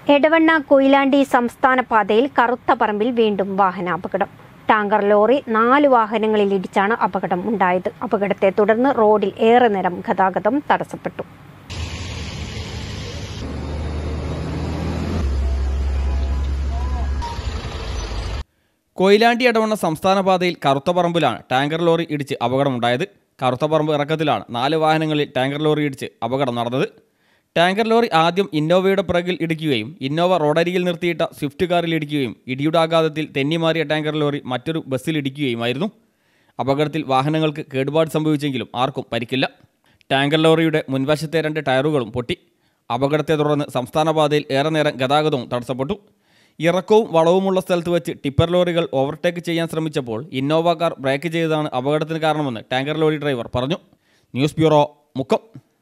എടവണ്ണ കൊയിലാണ്ടി സംസ്ഥാന പാതയിൽ കറുത്ത പറമ്പിൽ വീണ്ടും വാഹനാപകടം ടാങ്കർ ലോറി നാല് വാഹനങ്ങളിൽ ഇടിച്ചാണ് അപകടം ഉണ്ടായത് അപകടത്തെ തുടർന്ന് റോഡിൽ ഏറെ നേരം ഗതാഗതം തടസ്സപ്പെട്ടു കൊയിലാണ്ടി ഇടവണ്ണ സംസ്ഥാന പാതയിൽ കറുത്തപറമ്പിലാണ് ടാങ്കർ ലോറി ഇടിച്ച് അപകടമുണ്ടായത് കറുത്തപറമ്പ് ഇറക്കത്തിലാണ് നാല് വാഹനങ്ങളിൽ ടാങ്കർ ലോറി ഇടിച്ച് അപകടം നടന്നത് ടാങ്കർ ലോറി ആദ്യം ഇന്നോവയുടെ പിറകിൽ ഇടിക്കുകയും ഇന്നോവ റോഡരികിൽ നിർത്തിയിട്ട സ്വിഫ്റ്റ് കാറിൽ ഇടിക്കുകയും ഇടിയുടെ ആഘാതത്തിൽ തെന്നിമാറിയ ടാങ്കർ ലോറി മറ്റൊരു ബസ്സിൽ ഇടിക്കുകയുമായിരുന്നു അപകടത്തിൽ വാഹനങ്ങൾക്ക് കേടുപാട് സംഭവിച്ചെങ്കിലും ആർക്കും പരിക്കില്ല ടാങ്കർ ലോറിയുടെ മുൻവശത്തെ രണ്ട് ടയറുകളും പൊട്ടി അപകടത്തെ തുടർന്ന് സംസ്ഥാന പാതയിൽ ഏറെ നേരം ഗതാഗതവും തടസ്സപ്പെട്ടു ഇറക്കവും വളവുമുള്ള സ്ഥലത്ത് വെച്ച് ടിപ്പർ ലോറികൾ ഓവർടേക്ക് ചെയ്യാൻ ശ്രമിച്ചപ്പോൾ ഇന്നോവ കാർ ബ്രേക്ക് ചെയ്തതാണ് അപകടത്തിന് കാരണമെന്ന് ടാങ്കർ ലോറി ഡ്രൈവർ പറഞ്ഞു ന്യൂസ് ബ്യൂറോ മുക്കം